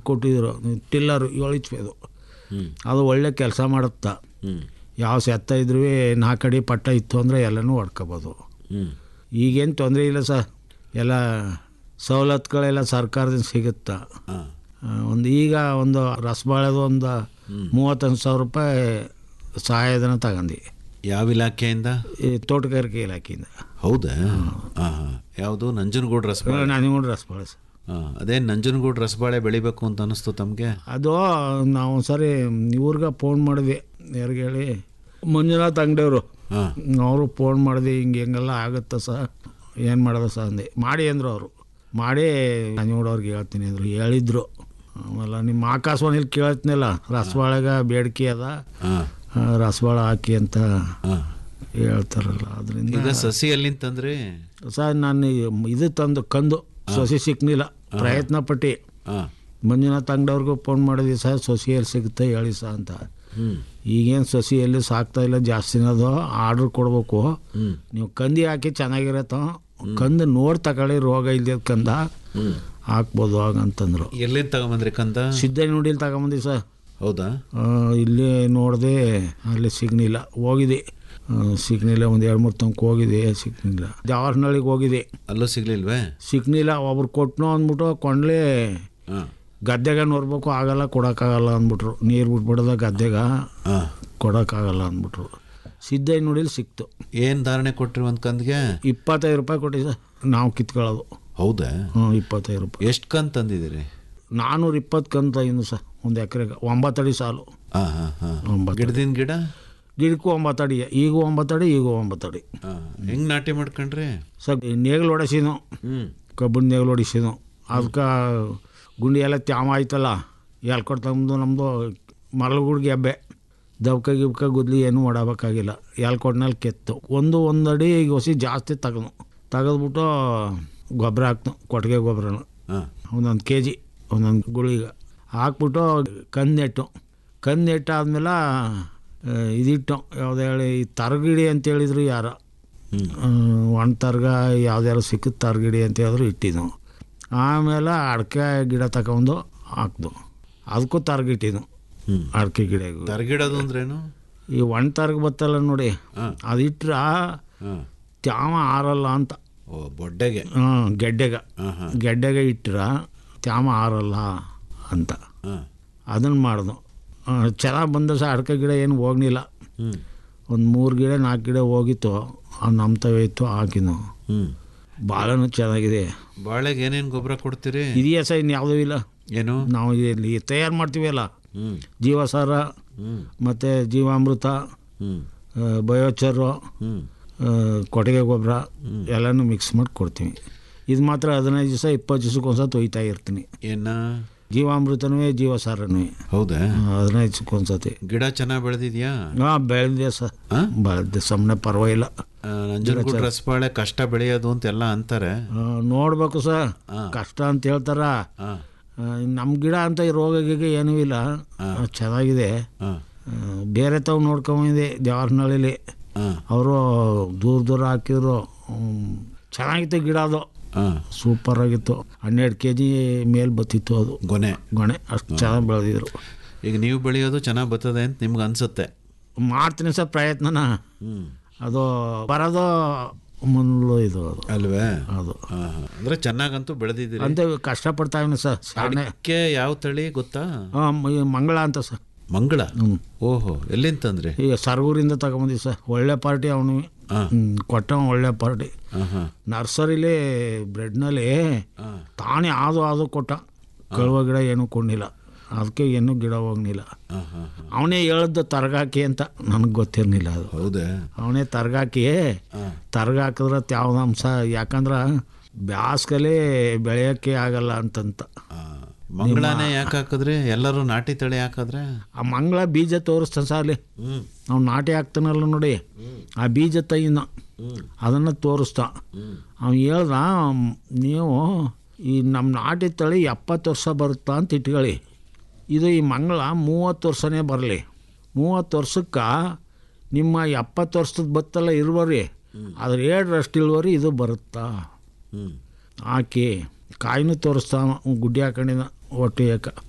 ಕೊಟ್ಟಿದ್ರು ಟಿಲ್ಲರು ಏಳು ಇಚ್ಪೆ ಅದು ಹ್ಮ್ ಅದು ಒಳ್ಳೆ ಕೆಲಸ ಮಾಡುತ್ತಾ ಹ್ಮ್ ಯಾವ ಸೆತ್ತ ಇದ್ರೂ ನಾಲ್ಕಡಿ ಪಟ್ಟ ಇತ್ತು ಅಂದರೆ ಎಲ್ಲನೂ ಹೊಡ್ಕೋಬೋದು ಹ್ಮ್ ಈಗೇನು ತೊಂದರೆ ಇಲ್ಲ ಸರ್ ಎಲ್ಲ ಸವಲತ್ತುಗಳೆಲ್ಲ ಸರ್ಕಾರದಿಂದ ಸಿಗುತ್ತಾ ಹಾ ಒಂದು ಈಗ ಒಂದು ರಸಬಾಳೆದು ಒಂದು ಮೂವತ್ತೊಂದು ಸಾವಿರ ರೂಪಾಯಿ ಸಹಾಯಧನ ತಗೊಂಡು ಯಾವ ಇಲಾಖೆಯಿಂದ ಈ ತೋಟಗಾರಿಕೆ ಇಲಾಖೆಯಿಂದ ಹೌದಾ ಹಾ ಯಾವುದು ನಂಜನಗೂಡು ರಸಬಾಳೆ ನನಗೂ ರಸಬಾಳೆ ಸರ್ ಹಾ ಅದೇ ನಂಜನಗೂಡು ರಸಬಾಳೆ ಬೆಳಿಬೇಕು ಅಂತ ಅನಿಸ್ತು ತಮಗೆ ಅದು ನಾವು ಒಂದ್ಸರಿ ಇವ್ರಿಗೆ ಫೋನ್ ಮಾಡಿದ್ವಿ ಯಾರಿಗೆ ಹೇಳಿ ಮಂಜುನಾಥ್ ಅಂಗಡಿಯವರು ಹಾ ಅವರು ಫೋನ್ ಮಾಡಿದ್ವಿ ಹಿಂಗೆ ಹೆಂಗೆಲ್ಲ ಆಗುತ್ತೆ ಸರ್ ಏನು ಮಾಡೋದು ಸರ್ ಅಂದೆ ಮಾಡಿ ಅಂದರು ಅವರು ಮಾಡಿ ನಂಜನಗೂಡವ್ರಿಗೆ ಹೇಳ್ತೀನಿ ಅಂದರು ಹೇಳಿದ್ರು ಆಮೇಲೆ ನಿಮ್ಮ ಆಕಾಶವಾಣಿಲಿ ಕೇಳ್ತೀನಲ್ಲ ರಸಬಾಳೆಗ ಬೇಡಿಕೆ ಅದ ಹಾ ಆ, ರಸಬಾಳ ಹಾಕಿ ಅಂತ ಹಾ ಹೇಳ್ತಾರಲ್ಲ ಅದರಿಂದ ಈಗ ಸಸಿ ಎಲ್ಲಿಂತಂದ್ರಿ ಸರ್ ನಾನು ಇದು ತಂದು ಕಂದು ಸೊಸೆ ಸಿಕ್ನಿಲ್ಲ ಪ್ರಯತ್ನ ಪಟ್ಟು ಹಾ ಮಂಜುನಾಥ್ ಅಂಗಡಿಯವ್ರಿಗೂ ಫೋನ್ ಮಾಡಿದ್ವಿ ಸರ್ ಸೊಸಿ ಎಲ್ಲಿ ಸಿಗುತ್ತೆ ಹೇಳಿ ಸರ್ ಅಂತ ಹ್ಮ್ ಈಗೇನು ಸೊಸಿ ಎಲ್ಲಿ ಸಾಕ್ತಾ ಇಲ್ಲ ಜಾಸ್ತಿನ ಅದು ಆರ್ಡ್ರ್ ಕೊಡ್ಬೇಕು ಹ್ಮ್ ನೀವು ಕಂದಿ ಹಾಕಿ ಚೆನ್ನಾಗಿರತ್ತೋ ಕಂದು ನೋಡಿ ತಗೊಳ್ಳಿ ರೋಗ ಇಲ್ದಿದ್ ಕಂದ ಹ್ಮ್ ಹಾಕ್ಬೋದು ಹಾಗಂತಂದ್ರು ಎಲ್ಲಿಂದ ತಗೊಂಬಂದ್ರಿ ಕಂದ ಸಿದ್ಧ ನುಡಿಲಿ ತಗೊಂಬಂದಿ ಸರ್ ಹೌದಾ ಆ, ಇಲ್ಲಿ ನೋಡಿದೆ ಅಲ್ಲಿ ಸಿಗ್ನಿಲ್ಲ ಹೋಗಿದೆ ಆ, ಸಿಗ್ನಿಲ್ಲ ಒಂದು ಎರಡು ಮೂರು ತನಕ ಹೋಗಿದೆ ಸಿಗ್ನಿಲ್ಲ ಜವಾಹರ್ನಳ್ಳಿಗೆ ಹೋಗಿದೆ ಅಲ್ಲೂ ಸಿಗ್ಲಿಲ್ವೇ ಸಿಗ್ನಿಲ್ಲ ಒಬ್ರು ಕೊಟ್ಟನು ಅಂದ್ಬಿಟ್ಟು ಕೊಂಡ್ಲಿ ಹಾ ಗದ್ದೆಗೆ ನೋಡ್ಬೇಕು ಆಗಲ್ಲ ಕೊಡೋಕ್ಕಾಗಲ್ಲ ಅಂದ್ಬಿಟ್ರು ನೀರು ಬಿಟ್ಬಿಡೋದ ಗದ್ದೆಗೆ ಹಾ ಕೊಡೋಕ್ಕಾಗಲ್ಲ ಅಂದ್ಬಿಟ್ರು ಸಿದ್ಧ ನುಡಿಲಿ ಸಿಕ್ತು ಏನ್ ಧಾರಣೆ ಕೊಟ್ರಿ ಒಂದ್ ಕಂದ್ಗೆ ಇಪ್ಪತ್ತೈದು ರೂಪಾಯಿ ಕೊಟ್ಟಿ ಸರ್ ನಾವು ಕಿತ್ಕೊಳ್ಳೋದು ಹೌದಾ ಹ್ಞೂ ಇಪ್ಪತ್ತೈದು ರೂಪಾಯಿ ಎಷ್ಟು ಕಂತ್ ತಂದಿದ್ದೀರಿ ನಾನ್ನೂರ ಇಪ್ಪತ್ತು ಕಂತ ಇನ್ನು ಸರ್ ಒಂದು ಎಕರೆಗೆ ಒಂಬತ್ತಡಿ ಸಾಲು ಹಾ ಹಾ ಹಾ ಒಂಬತ್ತು ಗಿಡದಿಂದ ಗಿಡ ಗಿಡಕ್ಕೂ ಒಂಬತ್ತಡಿ ಈಗ ಒಂಬತ್ತಡಿ ಈಗ ಒಂಬತ್ತಡಿ ಹಾ ಹೆಂಗ್ ನಾಟಿ ಮಾಡ್ಕೊಂಡ್ರಿ ಸರ್ ನೇಗಿಲು ಹೊಡೆಸಿನು ಹ್ಮ್ ಕಬ್ಬಿನ ನೇಗಿಲು ಹೊಡಿಸಿನು ಅದಕ್ಕೆ ಗುಂಡಿ ಎಲ್ಲ ತ್ಯಾಮ ಆಯ್ತಲ್ಲ ಎಲ್ಕೊಟ್ಟು ತಮ್ಮದು ನಮ್ಮದು ಮರಳುಗುಡ್ಗೆ ಎಬ್ಬೆ ದವ್ಕ ಗಿಬ್ಕ ಗುದ್ಲಿ ಏನೂ ಮಾಡಬೇಕಾಗಿಲ್ಲ ಎಲ್ಕೊಟ್ನಲ್ಲಿ ಕೆತ್ತು ಒಂದು ಒಂದು ಅಡಿ ಈಗ ಹೊಸಿ ಜಾಸ್ತಿ ತೆಗೆದು ತೆಗೆದ್ಬಿಟ್ಟು ಗೊಬ್ಬರ ಹಾಕ್ತು ಕೊಟ್ಟಿಗೆ ಗೊಬ್ಬರನ ಹಾ ಒಂದೊಂದು ಕೆ ಜಿ ಒಂದೊಂದು ಗುಳಿಗೆ ಹಾಕ್ಬಿಟ್ಟು ಕಂದು ನೆಟ್ಟು ಕಂದು ನೆಟ್ಟಾದ್ಮೇಲೆ ಆ, ಇದಿಟ್ಟು ಯಾವುದೇ ಹೇಳಿ ಈ ತರಗಿಡಿ ಅಂತ ಹೇಳಿದ್ರು ಯಾರ ಹ್ಮ್ ಒಣ ತರ್ಗ ಯಾವ್ದಾರು ಸಿಕ್ಕಿದ ತರಗಿಡಿ ಅಂತ ಹೇಳಿದ್ರು ಇಟ್ಟಿದ್ದು ಆಮೇಲೆ ಅಡಿಕೆ ಗಿಡ ತಗೊಂಡು ಹಾಕ್ದು ಅದಕ್ಕೂ ತರ್ಗಿಟ್ಟಿದ್ದು ಹ್ಮ್ ಅಡಿಕೆ ಗಿಡಗೂ ತರಗಿಡೋದು ಅಂದ್ರೇನು ಈ ಒಣ ತರ್ಗ ಬತ್ತಲ್ಲ ನೋಡಿ ಹಾ ಅದಿಟ್ರೆ ಹಾ ತ್ಯಾಮ ಆರಲ್ಲ ಅಂತ ಓ ಬೊಡ್ಡೆಗೆ ಹ್ಮ್, ಗೆಡ್ಡೆಗೆ ಹಾ ಹಾ ಗೆಡ್ಡೆಗೆ ಇಟ್ರೆ ತ್ಯಾಮ ಆರಲ್ಲ ಅಂತ ಹಾ ಅದನ್ನು ಮಾಡ್ದು ಚೆನ್ನಾಗಿ ಬಂದ ಸಹ ಅಡಿಕೆ ಗಿಡ ಏನು ಹೋಗ್ಲಿಲ್ಲ ಹ್ಮ್ ಒಂದು ಮೂರು ಗಿಡ ನಾಲ್ಕು ಗಿಡ ಹೋಗಿತ್ತು ಅದು ನಮ್ಮ ತವೇ ಇತ್ತು ಹಾಕಿದ್ನು ಹ್ಮ್ ಭಾಳನೂ ಚೆನ್ನಾಗಿದೆ ಬಾಳೆಗೆ ಏನೇನ್ ಗೊಬ್ಬರ ಕೊಡ್ತೀರಿ ಇದೆಯಾ ಸಹ ಇನ್ನು ಯಾವುದೂ ಇಲ್ಲ ಏನು ನಾವು ಇಲ್ಲಿ ತಯಾರು ಮಾಡ್ತೀವಲ್ಲ ಹ್ಮ್ ಜೀವಸಾರ ಹ್ಮ್ ಮತ್ತು ಜೀವಾಮೃತ ಹ್ಮ್ ಆ, ಬಯೋಚರು ಹ್ಮ್ ಆ, ಕೊಟ್ಟಿಗೆ ಗೊಬ್ಬರ ಎಲ್ಲನೂ ಮಿಕ್ಸ್ ಮಾಡಿ ಕೊಡ್ತೀವಿ ಇದು ಮಾತ್ರ ಹದಿನೈದು ದಿವಸ ಇಪ್ಪತ್ತು ದಿವ್ಸಕ್ಕೆ ಒಂದ್ಸಲ ತೊಯ್ತಾ ಇರ್ತೀನಿ ಏನ ಜೀವಾಮೃತನೂ ಜೀವಸಾರನೂ ಹೌದಾ ಹದಿನೈದು ದಿವ್ಸಕ್ಕೆ ಒಂದ್ಸತಿ ಗಿಡ ಚೆನ್ನಾಗಿ ಬೆಳೆದಿದ್ಯಾ ಹಾಂ ಬೆಳೆದಿದೆ ಸರ್ ಹಾ? ಬೆಳೆದಿದೆ ಸುಮ್ಮನೆ ಪರವಾಗಿಲ್ಲ ನಂಜನಗೂಡು ರಸಬಾಳೆ ಕಷ್ಟ ಬೆಳೆಯೋದು ಅಂತೆಲ್ಲ ಅಂತಾರೆ ಆ, ನೋಡ್ಬೇಕು ಸರ್ ಹಾ. ಕಷ್ಟ ಅಂತ ಹೇಳ್ತಾರ ಹಾ ನಮ್ಮ ಗಿಡ ಅಂತ ಈ ರೋಗ ಗೀಗ ಏನೂ ಇಲ್ಲ ಆ, ಚೆನ್ನಾಗಿದೆ ಹಾ ಆ, ಬೇರೆ ತಾವು ನೋಡ್ಕೊಂಬಂದಿದೆ ಜವಾಹರ್ನಳ್ಳಿಲಿ ಹಾ ಅವರು ದೂರ ದೂರ ಹಾಕಿದ್ರು ಹ್ಮ್, ಚೆನ್ನಾಗಿತ್ತು ಗಿಡ ಅದು ಹಾ ಸೂಪರ್ ಆಗಿತ್ತು ಹನ್ನೆರಡು ಕೆ ಜಿ ಮೇಲೆ ಬತ್ತಿತ್ತು ಅದು ಗೊನೆ ಗೊನೆ ಅಷ್ಟು ಚೆನ್ನಾಗಿ ಬೆಳೆದಿದ್ರು ಈಗ ನೀವು ಬೆಳೆಯೋದು ಚೆನ್ನಾಗಿ ಬರ್ತದೆ ಅಂತ ನಿಮ್ಗೆ ಅನ್ಸುತ್ತೆ ಮಾಡ್ತೀನಿ ಸರ್ ಪ್ರಯತ್ನನ ಹ್ಮ್ ಅದು ಬರೋದು ಮುಳ್ಳು ಇದು ಅದು ಅಲ್ವೇ ಅದು ಹಾ ಹಾ ಅಂದ್ರೆ ಚೆನ್ನಾಗಂತೂ ಬೆಳೆದಿದ್ದೀರಿ ಅಂತ ಕಷ್ಟಪಡ್ತಾವಿನಿ ಸರ್ ಸಾಣೆ ಅಡಿಕೆ ಯಾವ ತಳಿ ಗೊತ್ತಾ ಹಾಂ ಮಂಗಳ ಅಂತ ಸರ್ ಮಂಗಳ ಹ್ಞೂ ಓಹೋ ಎಲ್ಲಿಂದ ತಂದ್ರಿ ಈಗ ಸರ್ಗೂರಿಂದ ತಗೊಂಬಂದಿವಿ ಸರ್ ಒಳ್ಳೆ ಪಾರ್ಟಿ ಅವನು ಹಾ ಕೊಟ್ಟ ಒಳ್ಳೆ ಪಾರ್ಟಿ ಹಾ ಹಾ ನರ್ಸರಿಲಿ ಬ್ರೆಡ್ನಲ್ಲಿ ಹಾ ತಾನೇ ಆದು ಆದು ಕೊಟ್ಟ ಕಳುವ ಗಿಡ ಏನೂ ಕೊಂಡಿಲ್ಲ ಅದಕ್ಕೆ ಏನೂ ಗಿಡ ಹೋಗ್ಲಿಲ್ಲ ಹಾ ಹಾ ಹಾ ಅವನೇ ಹೇಳ್ದ ತರಗಾಕಿ ಅಂತ ನನಗೆ ಗೊತ್ತಿರಲಿಲ್ಲ ಅದು ಹೌದಾ ಅವನೇ ತರಗಾಕಿ ಹಾ ತರ್ಗ ಹಾಕಿದ್ರೆ ತ್ಯಾವ್ದ ಅಂಶ ಯಾಕಂದ್ರೆ ಬ್ಯಾಸ್ಗಲ್ಲಿ ಬೆಳೆಯೋಕ್ಕೆ ಆಗಲ್ಲ ಅಂತಂತ ಆ, ಮಂಗಳಾನೇ ಯಾಕೆ ಹಾಕಿದ್ರಿ ಎಲ್ಲರೂ ನಾಟಿ ತಳಿ ಹಾಕಿದ್ರೆ ಆ ಮಂಗಳ ಬೀಜ ತೋರಿಸ್ತಾನೆ ಸರ್ ಅಲ್ಲಿ ಹ್ಮ್ ನಾವು ನಾಟಿ ಹಾಕ್ತಾನಲ್ಲ ನೋಡಿ ಆ ಬೀಜ ತೈನ ಹ್ಮ್ ಅದನ್ನು ತೋರಿಸ್ತಾ ಹ್ಮ್ ಅವ್ನು ಹೇಳ್ದ ನೀವು ಈ ನಮ್ಮ ನಾಟಿ ತಳಿ ಎಪ್ಪತ್ತು ವರ್ಷ ಬರುತ್ತಾ ಅಂತ ಇಟ್ಕೊಳ್ಳಿ ಇದು ಈ ಮಂಗಳ ಮೂವತ್ತು ವರ್ಷನೇ ಬರಲಿ ಮೂವತ್ತು ವರ್ಷಕ್ಕೆ ನಿಮ್ಮ ಎಪ್ಪತ್ತು ವರ್ಷದ ಬತ್ತಲ್ಲ ಇರುವರಿ ಅದ್ರ ಏಳರಷ್ಟು ಇಳುವರಿ ಇದು ಬರುತ್ತಾ ಹ್ಮ್ ಹಾಕಿ ಕಾಯಿನೂ ತೋರಿಸ್ತಾ ಗುಡ್ಡಿ ಹಾಕೊಂಡಿದ್ದ ಒಟ್ಟು ಏಕ